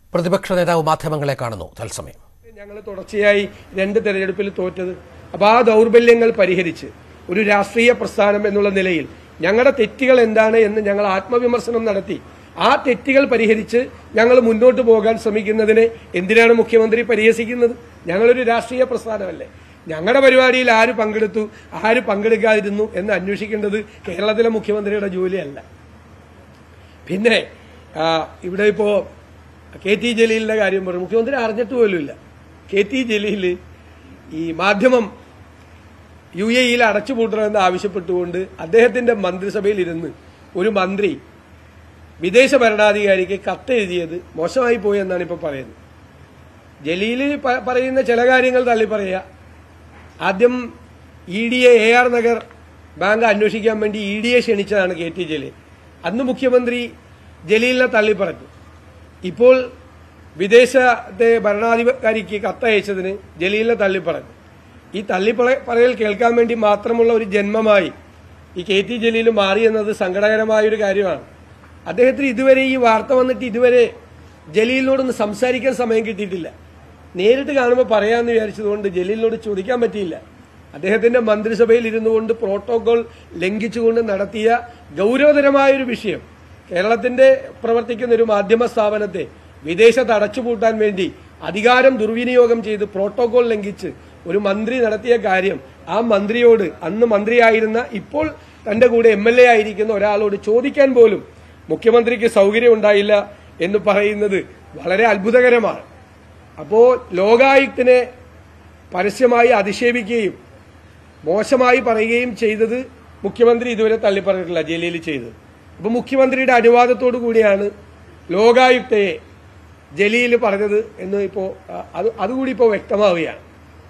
പ്രതിപക്ഷ നേതാവ് മാധ്യമങ്ങളെ കാണുന്നു തത്സമയം ഞങ്ങൾ തുടർച്ചയായി രണ്ട് തെരഞ്ഞെടുപ്പിൽ തോറ്റത് അപ്പോൾ ആ ദൗർബല്യങ്ങൾ പരിഹരിച്ച് ഒരു രാഷ്ട്രീയ പ്രസ്ഥാനം എന്നുള്ള നിലയിൽ ഞങ്ങളുടെ തെറ്റുകൾ എന്താണ് എന്ന് ഞങ്ങൾ ആത്മവിമർശനം നടത്തി ആ തെറ്റുകൾ പരിഹരിച്ച് ഞങ്ങൾ മുന്നോട്ട് പോകാൻ ശ്രമിക്കുന്നതിനെ എന്തിനാണ് മുഖ്യമന്ത്രി പരിഹസിക്കുന്നത് ഞങ്ങളൊരു രാഷ്ട്രീയ പ്രസ്ഥാനമല്ലേ ഞങ്ങളുടെ പരിപാടിയിൽ ആര് പങ്കെടുത്തു ആര് പങ്കെടുക്കാതിരുന്നു എന്ന് അന്വേഷിക്കേണ്ടത് കേരളത്തിലെ മുഖ്യമന്ത്രിയുടെ ജോലിയല്ല പിന്നെ ആ, ഇവിടെ ഇപ്പോ കെ ടി ജലീലിന്റെ കാര്യം പറഞ്ഞു മുഖ്യമന്ത്രി അറിഞ്ഞിട്ട് പോലുമില്ല കെ ടി ജലീൽ ഈ മാധ്യമം യു എ ഇയിൽ അടച്ചുപൂട്ടണമെന്ന് ആവശ്യപ്പെട്ടുകൊണ്ട് അദ്ദേഹത്തിന്റെ മന്ത്രിസഭയിൽ ഇരുന്ന് ഒരു മന്ത്രി വിദേശ ഭരണാധികാരിക്ക് കത്തെഴുതിയത് മോശമായി പോയി എന്നാണ് ഇപ്പോൾ പറയുന്നത് ജലീൽ പ- പറയുന്ന ചില കാര്യങ്ങൾ തള്ളി പറയുക ആദ്യം E D A R Nagar bank അന്വേഷിക്കാൻ വേണ്ടി ഇ ഡി എ ക്ഷണിച്ചതാണ് കെ ടി ജലീൽ അന്ന് മുഖ്യമന്ത്രി ജലീലിനെ തള്ളി പറഞ്ഞു ഇപ്പോൾ വിദേശത്തെ ഭരണാധികാരിക്ക് കത്തയച്ചതിന് ജലീലിനെ തള്ളി പറഞ്ഞു ഈ തള്ളി പറ- പറയൽ കേൾക്കാൻ വേണ്ടി മാത്രമുള്ള ഒരു ജന്മമായി ഈ കെ ടി ജലീൽ മാറി എന്നത് സങ്കടകരമായ ഒരു കാര്യമാണ് അദ്ദേഹത്തിന് ഇതുവരെ ഈ വാർത്ത വന്നിട്ട് ഇതുവരെ ജലീലിനോടൊന്ന് സംസാരിക്കാൻ സമയം കിട്ടിയിട്ടില്ല നേരിട്ട് കാണുമ്പോൾ പറയാമെന്ന് വിചാരിച്ചതുകൊണ്ട് ജലീലിനോട് ചോദിക്കാൻ പറ്റിയില്ല അദ്ദേഹത്തിന്റെ മന്ത്രിസഭയിൽ ഇരുന്നു കൊണ്ട് പ്രോട്ടോകോൾ ലംഘിച്ചുകൊണ്ട് നടത്തിയ ഗൗരവതരമായ ഒരു വിഷയം കേരളത്തിന്റെ പ്രവർത്തിക്കുന്ന ഒരു മാധ്യമ സ്ഥാപനത്തെ വിദേശത്ത് അടച്ചുപൂട്ടാൻ വേണ്ടി അധികാരം ദുർവിനിയോഗം ചെയ്ത് പ്രോട്ടോകോൾ ലംഘിച്ച് ഒരു മന്ത്രി നടത്തിയ കാര്യം ആ മന്ത്രിയോട് അന്ന് മന്ത്രിയായിരുന്ന ഇപ്പോൾ തന്റെ കൂടെ എം എൽ എ ആയിരിക്കുന്ന ഒരാളോട് ചോദിക്കാൻ പോലും മുഖ്യമന്ത്രിക്ക് സൗകര്യം ഉണ്ടായില്ല എന്ന് പറയുന്നത് വളരെ അത്ഭുതകരമാണ് അപ്പോ ലോകായുക്തിനെ പരസ്യമായി അധിക്ഷേപിക്കുകയും മോശമായി പറയുകയും ചെയ്തത് മുഖ്യമന്ത്രി ഇതുവരെ തള്ളിപ്പറഞ്ഞിട്ടില്ല ജലീൽ ചെയ്തത് അപ്പൊ മുഖ്യമന്ത്രിയുടെ അനുവാദത്തോടു കൂടിയാണ് ലോകായുക്തയെ ജലീൽ പറഞ്ഞത് എന്ന് ഇപ്പോ ആ, അത് അതുകൂടി ഇപ്പോൾ വ്യക്തമാവുകയാണ്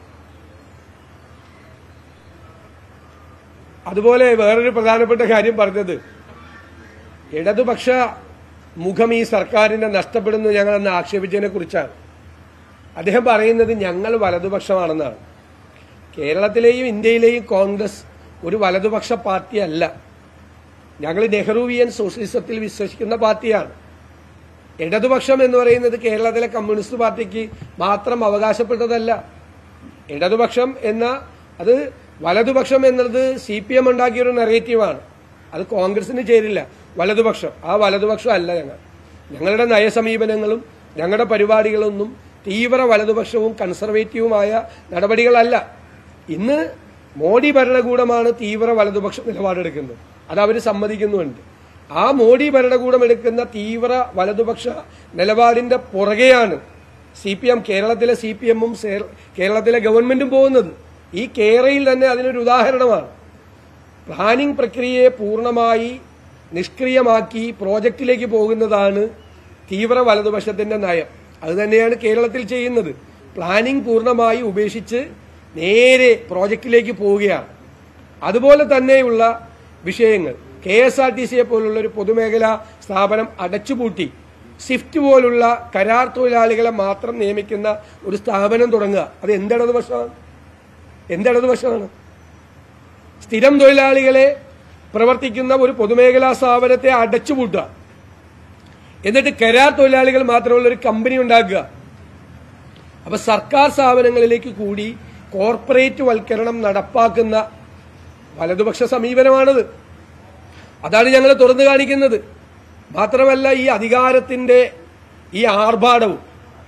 അതുപോലെ വേറൊരു പ്രധാനപ്പെട്ട കാര്യം പറഞ്ഞത് ഇടതുപക്ഷ മുഖം ഈ സർക്കാരിനെ നഷ്ടപ്പെടുന്നു ഞങ്ങളെന്ന് ആക്ഷേപിച്ചതിനെ കുറിച്ചാണ് അദ്ദേഹം പറയുന്നത് ഞങ്ങൾ വലതുപക്ഷമാണെന്നാണ് കേരളത്തിലെയും ഇന്ത്യയിലെയും കോൺഗ്രസ് ഒരു വലതുപക്ഷ പാർട്ടിയല്ല ഞങ്ങൾ നെഹ്റുവിയൻ സോഷ്യലിസത്തിൽ വിശ്വസിക്കുന്ന പാർട്ടിയാണ് ഇടതുപക്ഷം എന്ന് പറയുന്നത് കേരളത്തിലെ കമ്മ്യൂണിസ്റ്റ് പാർട്ടിക്ക് മാത്രം അവകാശപ്പെട്ടതല്ല ഇടതുപക്ഷം എന്ന അത് വലതുപക്ഷം എന്നത് സി പി എം ഉണ്ടാക്കിയ ഒരു നെറേറ്റീവാണ് അത് കോൺഗ്രസിന് ചേരില്ല വലതുപക്ഷം ആ വലതുപക്ഷം അല്ല ഞങ്ങൾ ഞങ്ങളുടെ നയസമീപനങ്ങളും ഞങ്ങളുടെ പരിപാടികളൊന്നും തീവ്ര വലതുപക്ഷവും കൺസർവേറ്റീവുമായ നടപടികളല്ല ഇന്ന് മോഡി ഭരണകൂടമാണ് തീവ്ര വലതുപക്ഷ നിലപാടെടുക്കുന്നത് അത് അവർ സമ്മതിക്കുന്നുണ്ട് ആ മോഡി ഭരണകൂടം എടുക്കുന്ന തീവ്ര വലതുപക്ഷ നിലപാടിന്റെ പുറകെയാണ് സി പി എം കേരളത്തിലെ സി പി എമ്മും കേരളത്തിലെ ഗവൺമെന്റും പോകുന്നത് ഈ കേരളയിൽ തന്നെ അതിനൊരു ഉദാഹരണമാണ് പ്ലാനിംഗ് പ്രക്രിയയെ പൂർണ്ണമായി നിഷ്ക്രിയമാക്കി പ്രോജക്റ്റിലേക്ക് പോകുന്നതാണ് തീവ്ര വലതുപക്ഷത്തിന്റെ നയം അത് തന്നെയാണ് കേരളത്തിൽ ചെയ്യുന്നത് പ്ലാനിംഗ് പൂർണ്ണമായി ഉപേക്ഷിച്ച് നേരെ പ്രോജക്റ്റിലേക്ക് പോവുകയാണ് അതുപോലെ തന്നെയുള്ള വിഷയങ്ങൾ കെ എസ് ആർ ടി സിയെ പോലുള്ള ഒരു പൊതുമേഖലാ സ്ഥാപനം അടച്ചുപൂട്ടി സ്വിഫ്റ്റ് പോലുള്ള കരാർ തൊഴിലാളികളെ മാത്രം നിയമിക്കുന്ന ഒരു സ്ഥാപനം തുടങ്ങുക അത് എന്തിടതുപക്ഷമാണ് എന്തിടതുപക്ഷമാണ് സ്ഥിരം തൊഴിലാളികളെ പ്രവർത്തിക്കുന്ന ഒരു പൊതുമേഖലാ സ്ഥാപനത്തെ അടച്ചുപൂട്ടുക എന്നിട്ട് കരാർ തൊഴിലാളികൾ മാത്രമുള്ള ഒരു കമ്പനി ഉണ്ടാക്കുക അപ്പൊ സർക്കാർ സ്ഥാപനങ്ങളിലേക്ക് കൂടി കോർപ്പറേറ്റ് വൽക്കരണം നടപ്പാക്കുന്ന വലതുപക്ഷ സമീപനമാണത് അതാണ് ഞങ്ങൾ തുറന്നു കാണിക്കുന്നത് മാത്രമല്ല ഈ അധികാരത്തിന്റെ ഈ ആർഭാടവും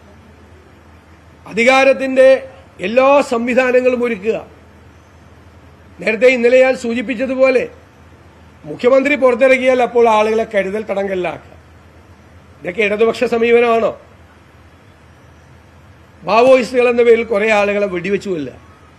അധികാരത്തിന്റെ എല്ലാ സംവിധാനങ്ങളും ഒരുക്കുക നേരത്തെ ഇന്നലെ ഞാൻ സൂചിപ്പിച്ചതുപോലെ മുഖ്യമന്ത്രി പുറത്തിറങ്ങിയാൽ അപ്പോൾ ആളുകളെ കരുതൽ തടങ്കലിലാക്കുക ഇതൊക്കെ ഇടതുപക്ഷ സമീപനമാണോ മാവോയിസ്റ്റുകൾ എന്ന പേരിൽ കുറെ ആളുകളെ വെടിവെച്ചു കൊല്ലുക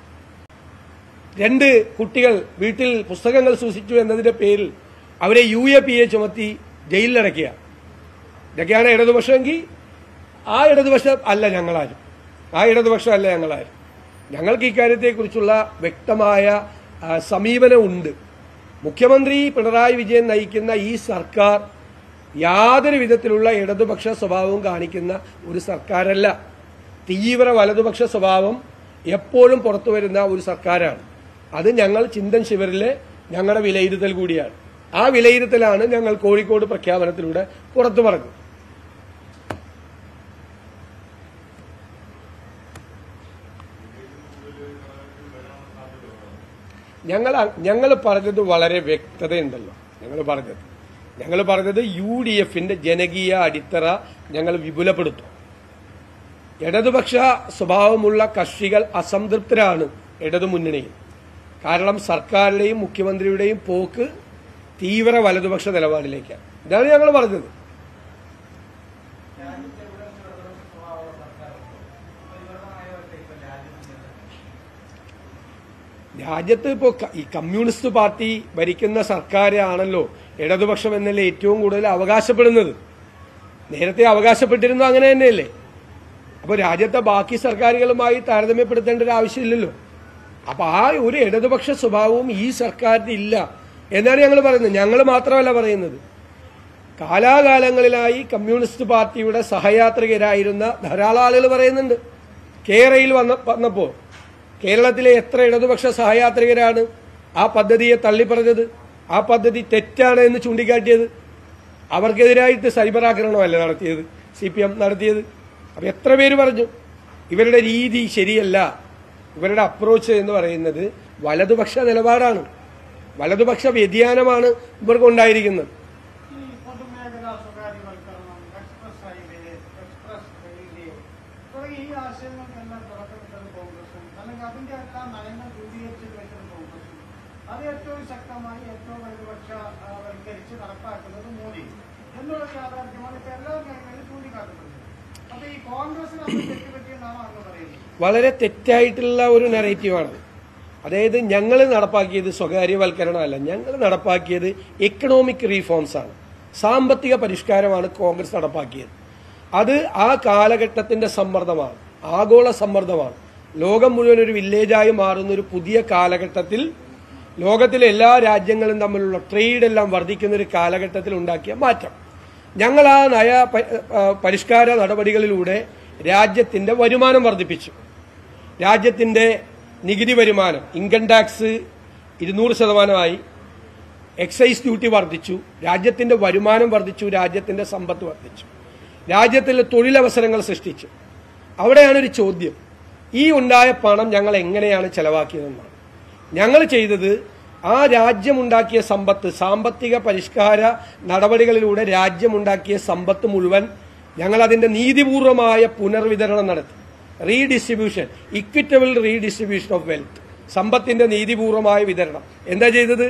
രണ്ട് കുട്ടികൾ വീട്ടിൽ പുസ്തകങ്ങൾ സൂക്ഷിച്ചു എന്നതിന്റെ പേരിൽ അവരെ യു എ പി എ ചുമത്തി ജയിലിലടക്കുക ഇതൊക്കെയാണ് ഇടതുപക്ഷമെങ്കിൽ ആ ഇടതുപക്ഷം അല്ല ഞങ്ങളാരും ആ ഇടതുപക്ഷം അല്ല ഞങ്ങളാരും ഞങ്ങൾക്ക് ഇക്കാര്യത്തെക്കുറിച്ചുള്ള വ്യക്തമായ ആ, സമീപനമുണ്ട് മുഖ്യമന്ത്രി പിണറായി വിജയൻ നയിക്കുന്ന ഈ സർക്കാർ യാതൊരു വിധത്തിലുള്ള ഇടതുപക്ഷ സ്വഭാവവും കാണിക്കുന്ന ഒരു സർക്കാരല്ല തീവ്ര വലതുപക്ഷ സ്വഭാവം എപ്പോഴും പുറത്തു വരുന്ന ഒരു സർക്കാരാണ് അത് ഞങ്ങൾ ചിന്തൻ ശിവരിലെ ഞങ്ങളുടെ വിലയിരുത്തൽ കൂടിയാണ് ആ വിലയിരുത്തലാണ് ഞങ്ങൾ കോഴിക്കോട് പ്രഖ്യാപനത്തിലൂടെ പുറത്തു പറഞ്ഞത് ഞങ്ങൾ ഞങ്ങൾ പറഞ്ഞത് വളരെ വ്യക്തതയുണ്ടല്ലോ ഞങ്ങൾ പറഞ്ഞത് ഞങ്ങൾ പറഞ്ഞത് യു ഡി എഫിന്റെ ജനകീയ അടിത്തറ ഞങ്ങൾ വിപുലപ്പെടുത്തും ഇടതുപക്ഷ സ്വഭാവമുള്ള കക്ഷികൾ അസംതൃപ്തരാണ് ഇടതുമുന്നണിയിൽ കാരണം സർക്കാരിന്റെയും മുഖ്യമന്ത്രിയുടെയും പോക്ക് തീവ്ര വലതുപക്ഷ നിലപാടിലേക്കാണ് ഇതാണ് ഞങ്ങൾ പറഞ്ഞത് രാജ്യത്ത് ഇപ്പോൾ ഈ കമ്മ്യൂണിസ്റ്റ് പാർട്ടി ഭരിക്കുന്ന സർക്കാരാണല്ലോ ഇടതുപക്ഷം എന്നല്ല ഏറ്റവും കൂടുതൽ അവകാശപ്പെടുന്നത് നേരത്തെ അവകാശപ്പെട്ടിരുന്നു അങ്ങനെ തന്നെയല്ലേ അപ്പോൾ രാജ്യത്തെ ബാക്കി സർക്കാരുകളുമായി താരതമ്യപ്പെടുത്തേണ്ട ഒരു ആവശ്യമില്ലല്ലോ അപ്പൊ ആ ഒരു ഇടതുപക്ഷ സ്വഭാവവും ഈ സർക്കാരിന് ഇല്ല എന്നാണ് ഞങ്ങൾ പറയുന്നത് ഞങ്ങൾ മാത്രമല്ല പറയുന്നത് കാലാകാലങ്ങളിലായി കമ്മ്യൂണിസ്റ്റ് പാർട്ടിയുടെ സഹയാത്രികരായിരുന്ന ധാരാളം ആളുകൾ പറയുന്നുണ്ട് കേരളയിൽ വന്ന വന്നപ്പോൾ കേരളത്തിലെ എത്ര ഇടതുപക്ഷ സഹയാത്രികരാണ് ആ പദ്ധതിയെ തള്ളിപ്പറഞ്ഞത് ആ പദ്ധതി തെറ്റാണ് എന്ന് ചൂണ്ടിക്കാട്ടിയത് അവർക്കെതിരായിട്ട് സൈബർ ആക്രമണമല്ല നടത്തിയത് സി പി എം നടത്തിയത് അപ്പൊ എത്ര പേര് പറഞ്ഞു ഇവരുടെ രീതി ശരിയല്ല ഇവരുടെ അപ്രോച്ച് എന്ന് പറയുന്നത് വലതുപക്ഷ നിലപാടാണ് വലതുപക്ഷ വ്യതിയാനമാണ് ഇവർക്കുണ്ടായിരിക്കുന്നത് ഈ പൊതുമേഖലാ സ്വകാര്യവൽക്കരണം എക്സ്പ്രസ് ഹൈവേ എക്സ്പ്രസ് റെയിൽവേ തുടങ്ങി ഈ ആശയങ്ങൾക്കെല്ലാം തുടക്കമിട്ടത് കോൺഗ്രസും അല്ലെങ്കിൽ അതിന്റെ എല്ലാം നയങ്ങൾ രൂപീകരിച്ച് വെച്ചത് കോൺഗ്രസും അത് ഏറ്റവും ശക്തമായി ഏറ്റവും വലതുപക്ഷ ആ, വൽക്കരിച്ച് നടപ്പാക്കുന്നത് മോദി എന്നുള്ള യാഥാർത്ഥ്യമാണ് ഇപ്പൊ എല്ലാ കാര്യങ്ങളിലും ചൂണ്ടിക്കാട്ടുന്നത് അപ്പൊ ഈ കോൺഗ്രസിന് അത് തെറ്റുപറ്റിയെന്നാണ് അങ്ങ് പറയുന്നത് വളരെ തെറ്റായിട്ടുള്ള ഒരു നെറേറ്റീവാണ് അതായത് ഞങ്ങൾ നടപ്പാക്കിയത് സ്വകാര്യവൽക്കരണമല്ല ഞങ്ങൾ നടപ്പാക്കിയത് എക്കണോമിക് റീഫോംസ് ആണ് സാമ്പത്തിക പരിഷ്കാരമാണ് കോൺഗ്രസ് നടപ്പാക്കിയത് അത് ആ കാലഘട്ടത്തിന്റെ സമ്മർദ്ദമാണ് ആഗോള സമ്മർദ്ദമാണ് ലോകം മുഴുവൻ ഒരു വില്ലേജായി മാറുന്ന ഒരു പുതിയ കാലഘട്ടത്തിൽ ലോകത്തിലെ എല്ലാ രാജ്യങ്ങളും തമ്മിലുള്ള ട്രേഡ് എല്ലാം വർദ്ധിക്കുന്ന ഒരു കാലഘട്ടത്തിൽ ഉണ്ടാക്കിയ മാറ്റം ഞങ്ങൾ ആ നയ പ- ആ, പരിഷ്കാര നടപടികളിലൂടെ രാജ്യത്തിന്റെ വരുമാനം വർദ്ധിപ്പിച്ചു രാജ്യത്തിന്റെ നികുതി വരുമാനം ഇൻകം ടാക്സ് ഇരുന്നൂറ് ശതമാനമായി എക്സൈസ് ഡ്യൂട്ടി വർദ്ധിച്ചു രാജ്യത്തിന്റെ വരുമാനം വർദ്ധിച്ചു രാജ്യത്തിന്റെ സമ്പത്ത് വർദ്ധിച്ചു രാജ്യത്തിലെ തൊഴിലവസരങ്ങൾ സൃഷ്ടിച്ചു അവിടെയാണ് ഒരു ചോദ്യം ഈ ഉണ്ടായ പണം ഞങ്ങൾ എങ്ങനെയാണ് ചെലവാക്കിയതെന്നാണ് ഞങ്ങൾ ചെയ്തത് ആ രാജ്യമുണ്ടാക്കിയ സമ്പത്ത് സാമ്പത്തിക പരിഷ്കാര നടപടികളിലൂടെ രാജ്യമുണ്ടാക്കിയ സമ്പത്ത് മുഴുവൻ ഞങ്ങൾ അതിന്റെ നീതിപൂർവമായ പുനർവിതരണം നടത്തി redistribution equitable redistribution of wealth സമ്പത്തിന്റെ നീതിപൂർവമായ വിതരണം എന്താ ചെയ്തത്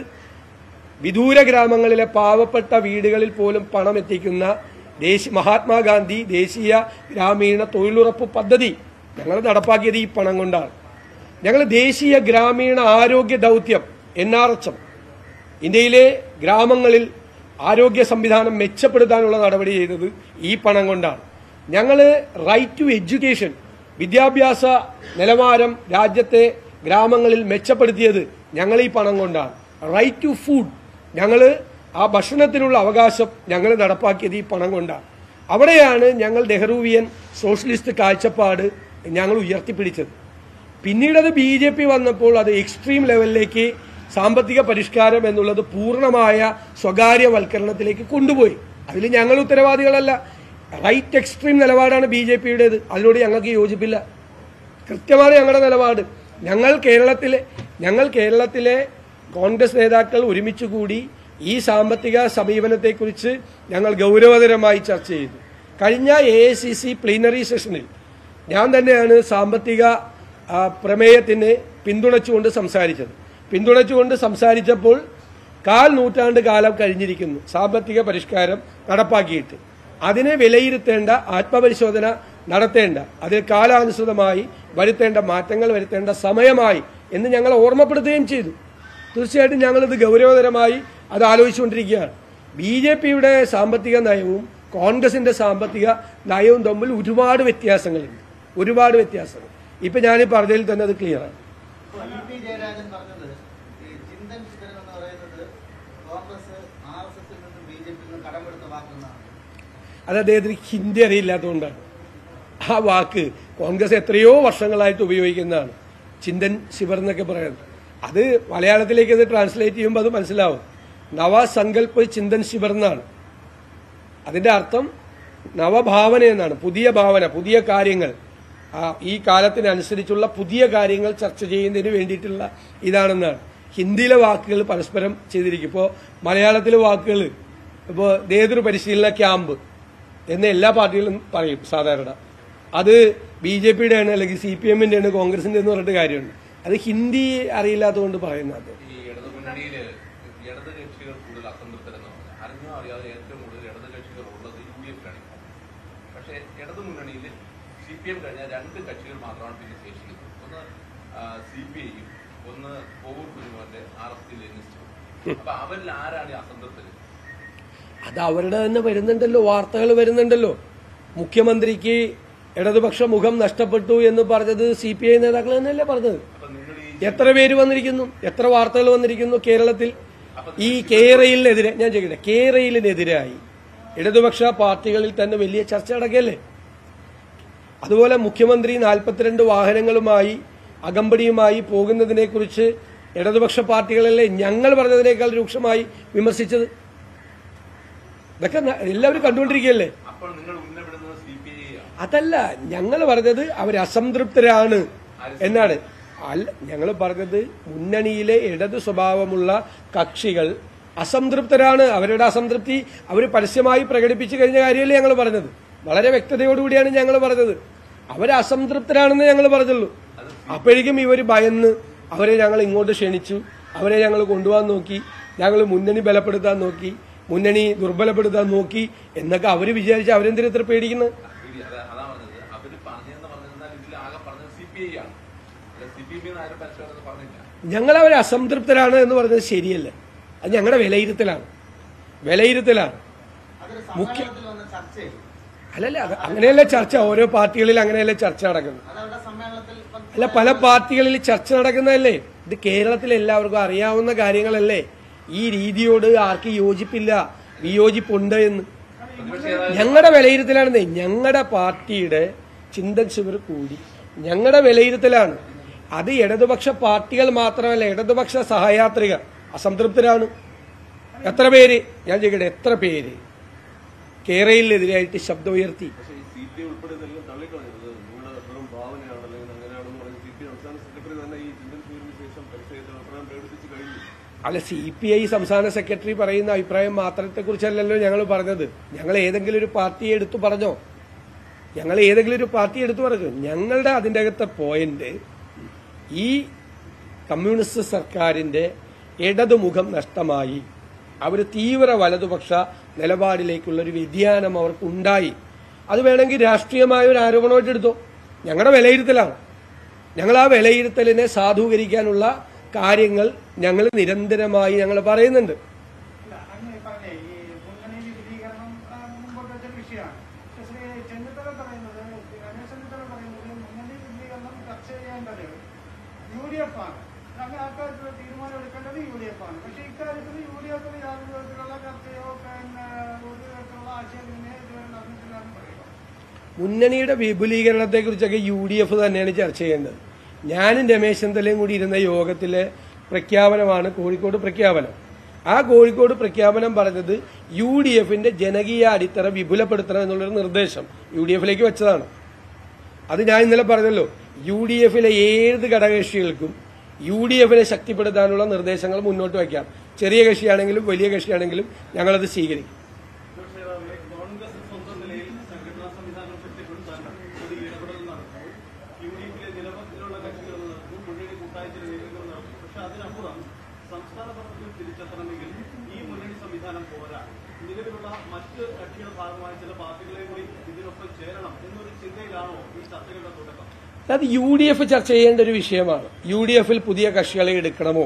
വിദൂര ഗ്രാമങ്ങളിലെ പാവപ്പെട്ട വീടുകളിൽ പോലും പണം എത്തിക്കുന്ന ദേശീയ മഹാത്മാഗാന്ധി ദേശീയ ഗ്രാമീണ തൊഴിലുറപ്പ് പദ്ധതി ഞങ്ങൾ നടപ്പാക്കിയത് ഈ പണം കൊണ്ടാണ് ഞങ്ങൾ ദേശീയ ഗ്രാമീണ ആരോഗ്യ ദൗത്യം എൻ ആർ എച്ച് എം ഇന്ത്യയിലെ ഗ്രാമങ്ങളിൽ ആരോഗ്യ സംവിധാനം മെച്ചപ്പെടുത്താനുള്ള നടപടി ചെയ്തത് ഈ പണം കൊണ്ടാണ് ഞങ്ങൾ റൈറ്റ് ടു എഡ്യൂക്കേഷൻ വിദ്യാഭ്യാസ നിലവാരം രാജ്യത്തെ ഗ്രാമങ്ങളിൽ മെച്ചപ്പെടുത്തിയത് ഞങ്ങൾ ഈ പണം കൊണ്ടാണ് റൈറ്റ് ടു ഫുഡ് ഞങ്ങൾ ആ ഭക്ഷണത്തിനുള്ള അവകാശം ഞങ്ങൾ നടപ്പാക്കിയത് ഈ പണം കൊണ്ടാണ് അവിടെയാണ് ഞങ്ങൾ നെഹ്റുവിയൻ സോഷ്യലിസ്റ്റ് കാഴ്ചപ്പാട് ഞങ്ങൾ ഉയർത്തിപ്പിടിച്ചത് പിന്നീട് അത് ബി ജെ പി വന്നപ്പോൾ അത് എക്സ്ട്രീം ലെവലിലേക്ക് സാമ്പത്തിക പരിഷ്കാരം എന്നുള്ളത് പൂർണ്ണമായ സ്വകാര്യവൽക്കരണത്തിലേക്ക് കൊണ്ടുപോയി അതിൽ ഞങ്ങൾ ഉത്തരവാദികളല്ല റൈറ്റ് എക്സ്ട്രീം നിലപാടാണ് ബി ജെ പിയുടേത് അതിനോട് ഞങ്ങൾക്ക് യോജിപ്പില്ല കൃത്യമാണ് ഞങ്ങളുടെ നിലപാട് ഞങ്ങൾ കേരളത്തിലെ ഞങ്ങൾ കേരളത്തിലെ കോൺഗ്രസ് നേതാക്കൾ ഒരുമിച്ച് കൂടി ഈ സാമ്പത്തിക സമീപനത്തെക്കുറിച്ച് ഞങ്ങൾ ഗൗരവതരമായി ചർച്ച ചെയ്തു കഴിഞ്ഞ A I C C plenary സെഷനിൽ ഞാൻ തന്നെയാണ് സാമ്പത്തിക ആ, പ്രമേയത്തിന് പിന്തുണച്ചുകൊണ്ട് സംസാരിച്ചത് പിന്തുണച്ചുകൊണ്ട് സംസാരിച്ചപ്പോൾ കാൽ നൂറ്റാണ്ട് കാലം കഴിഞ്ഞിരിക്കുന്നു സാമ്പത്തിക പരിഷ്കാരം നടപ്പാക്കിയിട്ട് അതിനെ വിലയിരുത്തേണ്ട ആത്മപരിശോധന നടത്തേണ്ട അതിൽ കാലാനുസൃതമായി വരുത്തേണ്ട മാറ്റങ്ങൾ വരുത്തേണ്ട സമയമായി എന്ന് ഞങ്ങൾ ഓർമ്മപ്പെടുത്തുകയും ചെയ്തു തീർച്ചയായിട്ടും ഞങ്ങളിത് ഗൗരവതരമായി അത് ആലോചിച്ചുകൊണ്ടിരിക്കുകയാണ് ബി ജെ പിയുടെ സാമ്പത്തിക നയവും കോൺഗ്രസിന്റെ സാമ്പത്തിക നയവും തമ്മിൽ ഒരുപാട് വ്യത്യാസങ്ങളുണ്ട് ഒരുപാട് വ്യത്യാസങ്ങൾ ഇപ്പൊ ഞാൻ ഈ പറഞ്ഞതിൽ തന്നെ അത് ക്ലിയറാണ് ഇ പി ജയരാജൻ പറഞ്ഞത് ഈ ചിന്തൻ ശിഖരം എന്ന് പറയുന്നത് കോൺഗ്രസ് ആർ എസ് എസിൽ നിന്നും ബി ജെ പിയിൽ നിന്നും കടമെടുത്ത വാക്കെന്നാണ് അത് അദ്ദേഹത്തിന് ഹിന്ദി അറിയില്ലാത്തതുകൊണ്ടാണ് ആ വാക്ക് കോൺഗ്രസ് എത്രയോ വർഷങ്ങളായിട്ട് ഉപയോഗിക്കുന്നതാണ് ചിന്തൻ ശിവർ എന്നൊക്കെ പറയുന്നത് അത് മലയാളത്തിലേക്ക് അത് ട്രാൻസ്ലേറ്റ് ചെയ്യുമ്പോൾ അത് മനസ്സിലാവും നവസങ്കല്പ് ചിന്തൻ ശിവർ എന്നാണ് അതിന്റെ അർത്ഥം നവഭാവന എന്നാണ് പുതിയ ഭാവന പുതിയ കാര്യങ്ങൾ ആ, ഈ കാലത്തിനനുസരിച്ചുള്ള പുതിയ കാര്യങ്ങൾ ചർച്ച ചെയ്യുന്നതിന് വേണ്ടിയിട്ടുള്ള ഇതാണെന്നാണ് ഹിന്ദിയിലെ വാക്കുകൾ പരസ്പരം ചെയ്തിരിക്കും ഇപ്പോൾ മലയാളത്തിലെ വാക്കുകൾ ഇപ്പോൾ നേതൃ പരിശീലന ക്യാമ്പ് എന്ന് എല്ലാ പാർട്ടികളും പറയും സാധാരണ അത് ബി ജെ പിയുടെ ആണ് അല്ലെങ്കിൽ സി പി എമ്മിന്റെ ആണ് കോൺഗ്രസിന്റെ എന്ന് പറഞ്ഞിട്ട് കാര്യമുണ്ട് അത് ഹിന്ദി അറിയില്ലാത്തതുകൊണ്ട് പറയുന്നത് ഈ ഇടതു മുന്നണിയില് ഇടത് കക്ഷികൾ കൂടുതൽ അസംതൃപ്തരെന്ന് പറഞ്ഞാൽ അറിഞ്ഞോ അറിയാതെ ഏറ്റവും കൂടുതൽ ഇടത് കക്ഷികൾ ഉള്ളത് യു ഡി എഫിലാണ് ഇപ്പോൾ പക്ഷേ ഇടതു മുന്നണിയിൽ സി പി എം കഴിഞ്ഞാൽ രണ്ട് കക്ഷികൾ മാത്രമാണ് പിന്നെ ശേഷിക്കുന്നത് ഒന്ന് സി പി ഐയും ഒന്ന് കോവൂർ കുഞ്ഞുമോന്റെ ആർ എസ് സി ലെനിസ്റ്റും അപ്പൊ അവരിൽ ആരാണ് ഈ അസംതൃപ്തര് അത് അവരുടെ തന്നെ വരുന്നുണ്ടല്ലോ വാർത്തകൾ വരുന്നുണ്ടല്ലോ മുഖ്യമന്ത്രിക്ക് ഇടതുപക്ഷ മുഖം നഷ്ടപ്പെട്ടു എന്ന് പറഞ്ഞത് സി പി ഐ നേതാക്കൾ തന്നെയല്ലേ പറഞ്ഞത് അപ്പൊ നിങ്ങൾ ഈ എത്ര പേര് വന്നിരിക്കുന്നു എത്ര വാർത്തകൾ വന്നിരിക്കുന്നു കേരളത്തിൽ ഈ കേരളിനെതിരെ ഞാൻ ചോദിക്കട്ടെ കേരളിനെതിരായി ഇടതുപക്ഷ പാർട്ടികളിൽ തന്നെ വലിയ ചർച്ച നടക്കല്ലേ അതുപോലെ മുഖ്യമന്ത്രി നാൽപ്പത്തിരണ്ട് വാഹനങ്ങളുമായി അകമ്പടിയുമായി പോകുന്നതിനെ കുറിച്ച് ഇടതുപക്ഷ പാർട്ടികളല്ലേ ഞങ്ങൾ പറഞ്ഞതിനേക്കാൾ രൂക്ഷമായി വിമർശിച്ചത് ഇതൊക്കെ ന- എല്ലാവരും കണ്ടുകൊണ്ടിരിക്കുകയല്ലേ അപ്പോൾ നിങ്ങൾ ഉന്നപ്പെടുന്നത് സി പി ഐ ആണ് അതല്ല ഞങ്ങൾ പറഞ്ഞത് അവർ അസംതൃപ്തരാണ് എന്നാണ് അല്ല ഞങ്ങൾ പറഞ്ഞത് മുന്നണിയിലെ ഇടതു സ്വഭാവമുള്ള കക്ഷികൾ അസംതൃപ്തരാണ് അവരുടെ അസംതൃപ്തി അവർ പരസ്യമായി പ്രകടിപ്പിച്ചു കഴിഞ്ഞ കാര്യമല്ലേ ഞങ്ങൾ പറഞ്ഞത് വളരെ വ്യക്തതയോടുകൂടിയാണ് ഞങ്ങൾ പറഞ്ഞത് അവർ അസംതൃപ്തരാണെന്ന് ഞങ്ങൾ പറഞ്ഞുള്ളൂ അപ്പോഴേക്കും ഇവർ ഭയന്ന് അവരെ ഞങ്ങൾ ഇങ്ങോട്ട് ക്ഷണിച്ചു അവരെ ഞങ്ങൾ കൊണ്ടുപോകാൻ നോക്കി ഞങ്ങൾ മുന്നണി ബലപ്പെടുത്താൻ നോക്കി മുന്നണി ദുർബലപ്പെടുത്താൻ നോക്കി എന്നൊക്കെ അവർ വിചാരിച്ച് അവരെന്തിനാ ഇത്ര പേടിക്കുന്നത് പേടി അതാ അതാ പറഞ്ഞത് അവര് പറഞ്ഞതെന്ന് പറഞ്ഞാൽ ഇതിൽ ആകെ പറഞ്ഞത് സി പി ഐ ആണ് അല്ല സി പി എം ആരും പരസ്പരം പറഞ്ഞില്ല ഞങ്ങൾ അവർ അസംതൃപ്തരാണ് എന്ന് പറഞ്ഞത് ശരിയല്ല അത് ഞങ്ങളുടെ വിലയിരുത്തലാണ് വിലയിരുത്തലാണ് അതൊരു സമ്മേളനത്തിൽ വന്ന ചർച്ചയിൽ അല്ലല്ല അത് അങ്ങനെയല്ല ചർച്ച ഓരോ പാർട്ടികളിൽ അങ്ങനെയല്ല ചർച്ച നടക്കുന്നത് അതവരുടെ സമ്മേളനത്തിൽ വന്ന- അല്ല പല പാർട്ടികളിൽ ചർച്ച നടക്കുന്നതല്ലേ ഇത് കേരളത്തിൽ എല്ലാവർക്കും അറിയാവുന്ന കാര്യങ്ങളല്ലേ ഈ രീതിയോട് ആർക്ക് യോജിപ്പില്ല വിയോജിപ്പുണ്ട് എന്ന് ഞങ്ങളുടെ വിലയിരുത്തലാണെന്നേ ഞങ്ങളുടെ പാർട്ടിയുടെ ചിന്തൻ ശിവർ കൂടി ഞങ്ങളുടെ വിലയിരുത്തലാണ് അത് ഇടതുപക്ഷ പാർട്ടികൾ മാത്രമല്ല ഇടതുപക്ഷ സഹയാത്രികർ അസംതൃപ്തരാണ് എത്ര പേര് ഞാൻ ചോദിക്കട്ടെ എത്ര പേര് കേരളത്തിനെതിരായിട്ട് ശബ്ദമുയർത്തി പക്ഷേ ഈ സി പി ഐ ഉൾപ്പെടെ ഇതെല്ലാം തള്ളിക്കളഞ്ഞത് നിങ്ങളുടെ വെറും ഭാവനയാണ് അല്ലെങ്കിൽ അങ്ങനെയാണെന്ന് പറഞ്ഞ് സി പി ഐ സംസ്ഥാന സെക്രട്ടറി തന്നെ ഈ ചിന്തൻ സൂര്യന് ശേഷം പരിശോധിച്ച അഭിപ്രായം പ്രകടിപ്പിച്ച് കഴിഞ്ഞു അല്ല സി പി ഐ സംസ്ഥാന സെക്രട്ടറി പറയുന്ന അഭിപ്രായം മാത്രത്തെക്കുറിച്ചല്ലല്ലോ ഞങ്ങൾ പറഞ്ഞത് ഞങ്ങൾ ഏതെങ്കിലും ഒരു പാർട്ടിയെ എടുത്തു പറഞ്ഞോ ഞങ്ങൾ ഏതെങ്കിലും ഒരു പാർട്ടി എടുത്തു പറഞ്ഞു ഞങ്ങളുടെ അതിൻ്റെ അകത്തെ പോയിന്റ് ഈ കമ്മ്യൂണിസ്റ്റ് സർക്കാരിന്റെ ഇടതുമുഖം നഷ്ടമായി അവർ തീവ്ര വലതുപക്ഷ നിലപാടിലേക്കുള്ള ഒരു വ്യതിയാനം അവർക്കുണ്ടായി അത് വേണമെങ്കിൽ രാഷ്ട്രീയമായ ഒരു ആരോപണമായിട്ട് എടുത്തോ ഞങ്ങളുടെ വിലയിരുത്തലാണ് ഞങ്ങൾ ആ വിലയിരുത്തലിനെ സാധൂകരിക്കാനുള്ള കാര്യങ്ങൾ ഞങ്ങൾ നിരന്തരമായി ഞങ്ങൾ പറയുന്നുണ്ട് ഇല്ല, അങ്ങ് പറഞ്ഞേ, ഈ മുന്നണി വിപുലീകരണം ആ, മുമ്പോട്ട് വെച്ച വിഷയമാണ്. പക്ഷേ ശ്രീ ചെന്നിത്തല പറയുന്നത്, ശ്രീ രമേശ് ചെന്നിത്തല പറയുന്നത് മുന്നണി വിപുലീകരണം ചർച്ച ചെയ്യേണ്ടത് യു ഡി എഫ് ആണ്. അങ്ങ് അക്കാര്യത്തിൽ തീരുമാനം എടുക്കേണ്ടത് യു ഡി എഫ് ആണ്. പക്ഷേ ഇക്കാര്യത്തിൽ യു ഡി എഫിൽ യാതൊരു വിധത്തിലുള്ള ചർച്ചയോ പിന്നെ ഒരു വിധത്തിലുള്ള ആശയവിനിമയം ഇതുവരെ നടന്നിട്ടില്ല എന്ന് പറയുക മുന്നണിയുടെ വിപുലീകരണത്തെക്കുറിച്ചൊക്കെ യു ഡി എഫ് തന്നെയാണ് ചർച്ച ചെയ്യേണ്ടത് ഞാനും രമേശ് ചെന്നിത്തലയും കൂടി ഇരുന്ന യോഗത്തിലെ പ്രഖ്യാപനമാണ് കോഴിക്കോട് പ്രഖ്യാപനം ആ കോഴിക്കോട് പ്രഖ്യാപനം പറഞ്ഞത് യു ഡി എഫിന്റെ ജനകീയ അടിത്തറ വിപുലപ്പെടുത്തണം എന്നുള്ളൊരു നിർദ്ദേശം യു ഡി എഫിലേക്ക് വെച്ചതാണ് അത് ഞാൻ ഇന്നലെ പറഞ്ഞല്ലോ യു ഡി എഫിലെ ഏത് ഘടകകക്ഷികൾക്കും യു ഡി എഫിനെ ശക്തിപ്പെടുത്താനുള്ള നിർദ്ദേശങ്ങൾ മുന്നോട്ട് വയ്ക്കാം ചെറിയ കക്ഷിയാണെങ്കിലും വലിയ കക്ഷിയാണെങ്കിലും ഞങ്ങളത് സ്വീകരിക്കും പക്ഷേ അവിടെ കോൺഗ്രസ് സ്വന്തം നിലയിൽ സംഘടനാ സംവിധാനം ശക്തിപ്പെടുത്താൻ ഒരു ഇടപെടൽ നടത്തുന്നു യു ഡി എഫിലെ നിലവിലുള്ള കക്ഷികൾ നടത്തുന്നു മുന്നണി കൂട്ടായ്മ നീക്കങ്ങൾ നടത്തുന്നു പക്ഷെ അതിനപ്പുറം സംസ്ഥാന ഭരണത്തിൽ തിരിച്ചെത്തണമെങ്കിൽ ഈ മുന്നണി സംവിധാനം പോരാ നിലവിലുള്ള മറ്റ് കക്ഷിയുടെ ഭാഗമായ ചില പാർട്ടികളെ കൂടി ഇതിനൊപ്പം ചേരണം എന്നൊരു ചിന്തയിലാണോ ഈ ചർച്ചകളുടെ തുടക്കം അത് യു ഡി എഫ് ചർച്ച ചെയ്യേണ്ട ഒരു വിഷയമാണ് യു ഡി എഫിൽ പുതിയ കക്ഷികളെ എടുക്കണമോ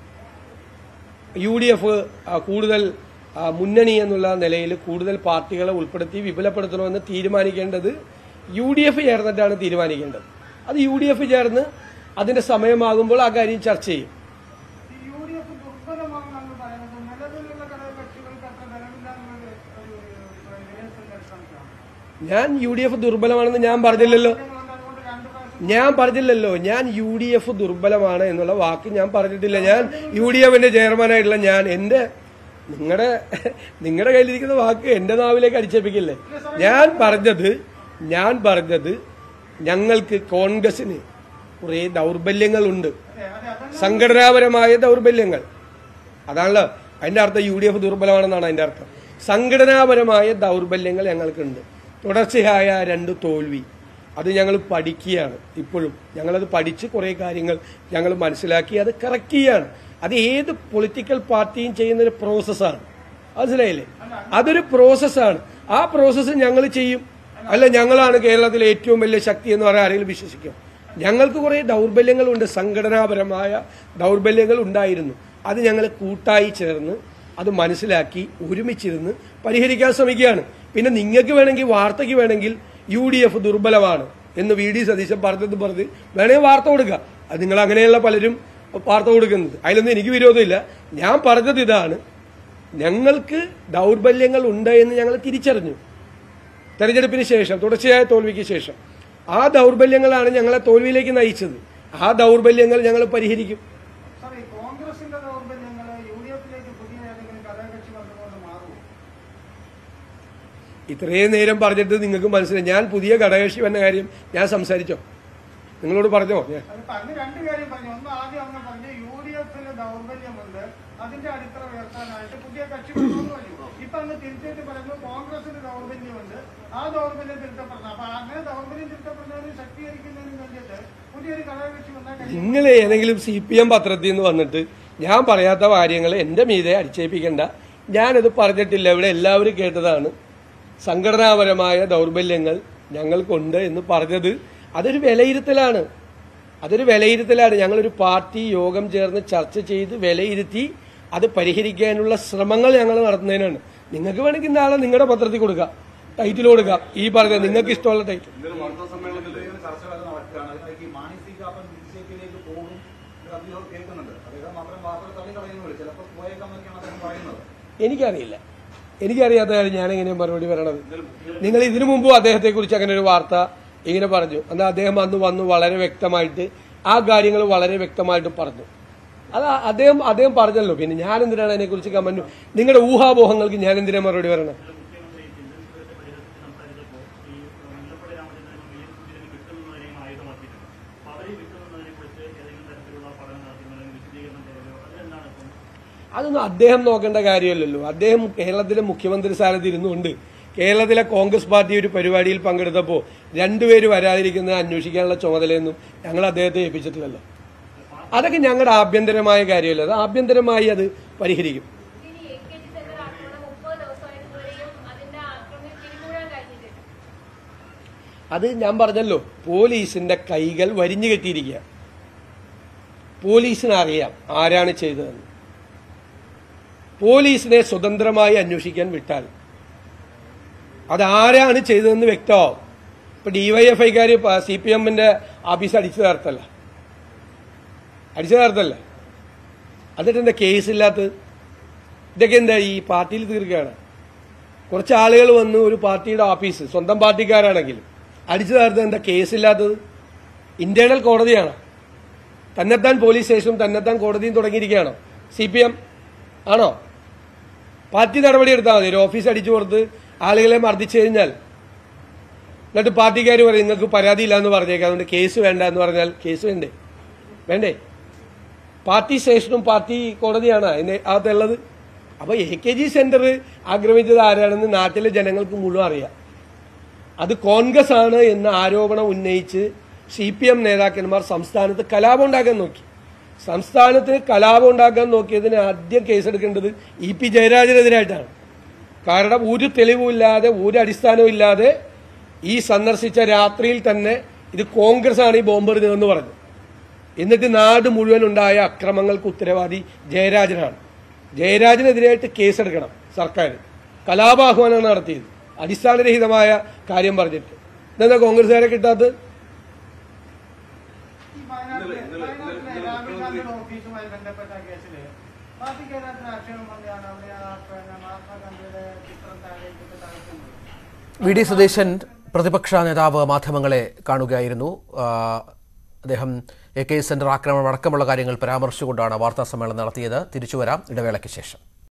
യു ഡി എഫ് കൂടുതൽ ആ, മുന്നണി എന്നുള്ള നിലയിൽ കൂടുതൽ പാർട്ടികളെ ഉൾപ്പെടുത്തി വിപുലപ്പെടുത്തണമെന്ന് തീരുമാനിക്കേണ്ടത് യു ഡി എഫ് ചേർന്നിട്ടാണ് തീരുമാനിക്കേണ്ടത് അത് യു ഡി എഫ് ചേർന്ന് അതിന്റെ സമയമാകുമ്പോൾ ആ കാര്യം ചർച്ച ചെയ്യും ഈ യു ഡി എഫ് ദുർബലമാണെന്നാണ് പറയുന്നത് നിലവിലുള്ള ഘടകകക്ഷികൾക്ക് അത്ര ബലമില്ല എന്നുള്ളത് ഒരു വിലയിരുത്തലിന്റെ അടിസ്ഥാനത്തിലാണ് ഞാൻ യു ഡി എഫ് ദുർബലമാണെന്ന് ഞാൻ പറഞ്ഞില്ലല്ലോ അതുകൊണ്ട് അതുകൊണ്ട് രണ്ട് പ്രാവശ്യം ഞാൻ പറഞ്ഞില്ലല്ലോ ഞാൻ യു ഡി എഫ് ദുർബലമാണ് എന്നുള്ള വാക്ക് ഞാൻ പറഞ്ഞിട്ടില്ല ഞാൻ യു ഡി എഫിന്റെ ചെയർമാനായിട്ടുള്ള ഞാൻ എന്റെ നിങ്ങളുടെ നിങ്ങളുടെ കയ്യിലിരിക്കുന്ന വാക്ക് എന്റെ നാവിലേക്ക് അടിച്ചേപ്പിക്കില്ലേ ഞാൻ പറഞ്ഞത് ഞാൻ പറഞ്ഞത് ഞങ്ങൾക്ക് കോൺഗ്രസിന് കുറെ ദൗർബല്യങ്ങളുണ്ട് അതെ, അതെ, അതന്നെ സംഘടനാപരമായ ദൗർബല്യങ്ങൾ അതാണല്ലോ അതിന്റെ അർത്ഥം യു ഡി എഫ് ദുർബലമാണെന്നാണ് അതിന്റെ അർത്ഥം സംഘടനാപരമായ ദൗർബല്യങ്ങൾ ഞങ്ങൾക്കുണ്ട് തുടർച്ചയായ രണ്ട് തോൽവി അത് ഞങ്ങൾ പഠിക്കുകയാണ് ഇപ്പോഴും ഞങ്ങളത് പഠിച്ച് കുറേ കാര്യങ്ങൾ ഞങ്ങൾ മനസ്സിലാക്കി അത് കറക്റ്റ് ചെയ്യാണ് അത് ഏത് പൊളിറ്റിക്കൽ പാർട്ടിയും ചെയ്യുന്ന ഒരു പ്രോസസ്സാണ് മനസ്സിലായില്ലേ അതൊരു പ്രോസസ്സാണ് ആ പ്രോസസ്സ് ഞങ്ങൾ ചെയ്യും അല്ല ഞങ്ങളാണ് കേരളത്തിലെ ഏറ്റവും വലിയ ശക്തി എന്ന് പറയാൻ ആരെങ്കിലും വിശ്വസിക്കും ഞങ്ങൾക്ക് കുറേ ദൗർബല്യങ്ങളുണ്ട് സംഘടനാപരമായ ദൗർബല്യങ്ങൾ ഉണ്ടായിരുന്നു അത് ഞങ്ങൾ കൂട്ടായി ചേർന്ന് അത് മനസ്സിലാക്കി ഒരുമിച്ചിരുന്ന് പരിഹരിക്കാൻ ശ്രമിക്കുകയാണ് പിന്നെ നിങ്ങൾക്ക് വേണമെങ്കിൽ വാർത്തയ്ക്ക് വേണമെങ്കിൽ യു ഡി എഫ് ദുർബലമാണ് എന്ന് വി ഡി സതീശൻ പറഞ്ഞത് പറഞ്ഞ് വേണമെങ്കിൽ വാർത്ത കൊടുക്കുക അത് നിങ്ങൾ അങ്ങനെയുള്ള പലരും വാർത്ത കൊടുക്കുന്നത് അതിലൊന്നും എനിക്ക് വിരോധമില്ല ഞാൻ പറഞ്ഞത് ഇതാണ് ഞങ്ങൾക്ക് ദൗർബല്യങ്ങൾ ഉണ്ട് എന്ന് ഞങ്ങൾ തിരിച്ചറിഞ്ഞു തെരഞ്ഞെടുപ്പിന് ശേഷം തുടർച്ചയായ തോൽവിക്ക് ശേഷം ആ ദൗർബല്യങ്ങളാണ് ഞങ്ങളെ തോൽവിയിലേക്ക് നയിച്ചത് ആ ദൗർബല്യങ്ങൾ ഞങ്ങൾ പരിഹരിക്കും സാർ ഈ കോൺഗ്രസിന്റെ ദൗർബല്യങ്ങൾ യു ഡി എഫിലേക്ക് പുതിയ ഏതെങ്കിലും ഘടകകക്ഷി വന്നുകൊണ്ട് മാറുമോ ഇത്രയും നേരം പറഞ്ഞിട്ട് നിങ്ങൾക്ക് മനസ്സിലായി ഞാൻ പുതിയ ഘടകകക്ഷി വന്ന കാര്യം ഞാൻ സംസാരിച്ചോ നിങ്ങളോട് പറഞ്ഞോ ഞാൻ അതിപ്പോ അങ്ങ് രണ്ട് കാര്യം പറഞ്ഞു ഒന്ന് ആദ്യം അങ്ങ് പറഞ്ഞു യു ഡി എഫിന് ദൗർബല്യമുണ്ട് അതിന്റെ അടിത്തറ ഉയർത്താനായിട്ട് പുതിയ കക്ഷി കൊണ്ടുവന്നു പറഞ്ഞു ഇപ്പൊ അങ്ങ് തിരിച്ചിട്ട് പറഞ്ഞു കോൺഗ്രസിന് ദൗർബല്യമുണ്ട് ആ ദൗർബല്യം തിരുത്തപ്പെടണം അപ്പൊ അങ്ങനെ ദൗർബല്യം തിരുത്തപ്പെടുന്നതിന് ശക്തീകരിക്കുന്നതിന് വേണ്ടിയിട്ട് പുതിയൊരു ഘടകകക്ഷി വന്നാൽ കഴിയും നിങ്ങൾ ഏതെങ്കിലും സി പി എം പത്രത്തിൽ നിന്ന് വന്നിട്ട് ഞാൻ പറയാത്ത കാര്യങ്ങൾ എന്റെ മീതെ അടിച്ചേൽപ്പിക്കണ്ട ഞാനത് പറഞ്ഞിട്ടില്ല ഇവിടെ എല്ലാവരും കേട്ടതാണ് സംഘടനാപരമായ ദൗർബല്യങ്ങൾ ഞങ്ങൾക്കുണ്ട് എന്ന് പറഞ്ഞത് അതൊരു വിലയിരുത്തലാണ് അതൊരു വിലയിരുത്തലാണ് ഞങ്ങളൊരു പാർട്ടി യോഗം ചേർന്ന് ചർച്ച ചെയ്ത് വിലയിരുത്തി അത് പരിഹരിക്കാനുള്ള ശ്രമങ്ങൾ ഞങ്ങൾ നടത്തുന്നതിനാണ് നിങ്ങൾക്ക് വേണമെങ്കിൽ നാളെ നിങ്ങളുടെ പത്രത്തിൽ കൊടുക്കാം ടൈറ്റിൽ കൊടുക്കാം ഈ പറഞ്ഞ നിങ്ങൾക്ക് ഇഷ്ടമുള്ള ടൈറ്റിൽ ഇന്നലെ വാർത്താ സമ്മേളനത്തിൽ ചർച്ചകളൊക്കെ നടക്കുകയാണ് അതിനിടയ്ക്ക് Mani C Kappan B J പിയിലേക്ക് പോകും ഒരു അഭിയോഗം കേൾക്കുന്നുണ്ട് അദ്ദേഹം മാത്രം വാർത്തകൾ തള്ളിക്കളയുന്നുള്ളൂ ചിലപ്പോൾ പോയേക്കാന്നൊക്കെയാണ് അദ്ദേഹം പറയുന്നത് എനിക്കറിയില്ല എനിക്കറിയാത്ത കാര്യം ഞാൻ എങ്ങനെയാണ് മറുപടി പറയണത് നിങ്ങൾ ഇതിനു മുമ്പും അദ്ദേഹത്തെ കുറിച്ച് അങ്ങനെ ഒരു വാർത്ത ഇങ്ങനെ പറഞ്ഞു എന്നാൽ അദ്ദേഹം അന്ന് വന്നു വളരെ വ്യക്തമായിട്ട് ആ കാര്യങ്ങൾ വളരെ വ്യക്തമായിട്ട് പറഞ്ഞു അത് അദ്ദേഹം അദ്ദേഹം പറഞ്ഞല്ലോ പിന്നെ ഞാൻ എന്തിനാണ് അതിനെക്കുറിച്ച് കമന്റ് നിങ്ങളുടെ ഊഹാപോഹങ്ങൾക്ക് ഞാൻ എന്തിനാ മറുപടി പറയണം അതൊന്നും അദ്ദേഹം നോക്കേണ്ട കാര്യമല്ലല്ലോ അദ്ദേഹം കേരളത്തിലെ മുഖ്യമന്ത്രി സ്ഥാനത്ത് ഇരുന്നുകൊണ്ട് കേരളത്തിലെ കോൺഗ്രസ് പാർട്ടി ഒരു പരിപാടിയിൽ പങ്കെടുത്തപ്പോൾ രണ്ടുപേര് വരാതിരിക്കുന്നത് അന്വേഷിക്കാനുള്ള ചുമതലയൊന്നും ഞങ്ങൾ അദ്ദേഹത്തെ ഏൽപ്പിച്ചിട്ടില്ലല്ലോ അതൊക്കെ ഞങ്ങളുടെ ആഭ്യന്തരമായ കാര്യമല്ല അത് ആഭ്യന്തരമായി അത് പരിഹരിക്കും ഇനി എ കെ ജി സെന്റർ ആക്രമണം മുപ്പത് ദിവസമായിട്ട് ഇതുവരെയും അതിന്റെ ആക്രമണം പിടികൂടാൻ കഴിഞ്ഞിട്ടില്ല അത് ഞാൻ പറഞ്ഞല്ലോ പോലീസിന്റെ കൈകൾ വരിഞ്ഞു കെട്ടിയിരിക്കുക പോലീസിന് അറിയാം ആരാണ് ചെയ്തതെന്ന് പോലീസിനെ സ്വതന്ത്രമായി അന്വേഷിക്കാൻ വിട്ടാൽ അതാരാണ് ചെയ്തതെന്ന് വ്യക്തമാവും ഇപ്പൊ ഡിവൈഎഫ്ഐക്കാർ സി പി എമ്മിന്റെ ഓഫീസ് അടിച്ചു തകർത്തല്ല അടിച്ചു തകർത്തല്ല എന്നിട്ട് എന്താ കേസില്ലാത്തത് ഇതൊക്കെ എന്താ ഈ പാർട്ടിയിൽ തീർക്കുകയാണ് കുറച്ച് ആളുകൾ വന്ന് ഒരു പാർട്ടിയുടെ ഓഫീസ് സ്വന്തം പാർട്ടിക്കാരാണെങ്കിലും അടിച്ചു തകർത്ത് എന്താ കേസില്ലാത്തത് ഇന്റേണൽ കോടതിയാണ് തന്നെത്താൻ പോലീസ് സ്റ്റേഷനും തന്നെത്താൻ കോടതിയും തുടങ്ങിയിരിക്കുകയാണോ സി പി എം ആണോ പാർട്ടി നടപടി എടുത്താൽ മതി ഒരു ഓഫീസ് അടിച്ചു കൊടുത്ത് ആളുകളെ മർദ്ദിച്ചു കഴിഞ്ഞാൽ എന്നിട്ട് പാർട്ടിക്കാർ പറയും നിങ്ങൾക്ക് പരാതിയില്ല എന്ന് പറഞ്ഞേക്കാം അതുകൊണ്ട് കേസ് വേണ്ട എന്ന് പറഞ്ഞാൽ കേസ് വേണ്ടേ വേണ്ടേ പാർട്ടി സ്റ്റേഷനും പാർട്ടി കോടതിയാണ് അതിന് അകത്തുള്ളത് അപ്പൊ എ കെ ജി സെന്റർ ആക്രമിച്ചത് ആരാണെന്ന് നാട്ടിലെ ജനങ്ങൾക്ക് മുഴുവൻ അറിയാം അത് കോൺഗ്രസ് ആണ് എന്ന ആരോപണം ഉന്നയിച്ച് സി പി എം നേതാക്കന്മാർ സംസ്ഥാനത്ത് കലാപം ഉണ്ടാക്കാൻ നോക്കി സംസ്ഥാനത്ത് കലാപം ഉണ്ടാക്കാൻ നോക്കിയതിന് ആദ്യം കേസെടുക്കേണ്ടത് ഇ പി ജയരാജനെതിരായിട്ടാണ് കാരണം ഒരു തെളിവുമില്ലാതെ ഒരു അടിസ്ഥാനവും ഇല്ലാതെ ഈ സന്ദർശിച്ച രാത്രിയിൽ തന്നെ ഇത് കോൺഗ്രസ് ആണ് ഈ ബോംബെറിഞ്ഞതെന്ന് പറഞ്ഞു എന്നിട്ട് നാട് മുഴുവൻ ഉണ്ടായ അക്രമങ്ങൾക്ക് ഉത്തരവാദി ജയരാജനാണ് ജയരാജനെതിരായിട്ട് കേസെടുക്കണം സർക്കാർ കലാപാഹ്വാനം നടത്തിയത് അടിസ്ഥാനരഹിതമായ കാര്യം പറഞ്ഞിട്ട് ഇതെന്താ കോൺഗ്രസ്സുകാരെ കിട്ടാത്തത് ഈ വയനാട്ടിലെ വയനാട്ടിലെ രാഹുൽ ഗാന്ധിയുടെ ഓഫീസുമായി ബന്ധപ്പെട്ട കേസില് പാർട്ടിക്കേതരത്തിന് ആക്ഷേപം വന്നെയാണ് അവിടെ ആ പിന്നെ മഹാത്മാഗാന്ധിയുടെ ചിത്രം താഴേക്ക് തകർക്കുന്നത് വി ഡി സതീശൻ പ്രതിപക്ഷ നേതാവ് മാധ്യമങ്ങളെ കാണുകയായിരുന്നു ആ, അദ്ദേഹം എ കെ സെന്റർ ആക്രമണം അടക്കമുള്ള കാര്യങ്ങൾ പരാമർശിച്ചുകൊണ്ടാണ് വാർത്താ സമ്മേളനം നടത്തിയത് തിരിച്ചുവരാം ഇടവേളയ്ക്ക് ശേഷം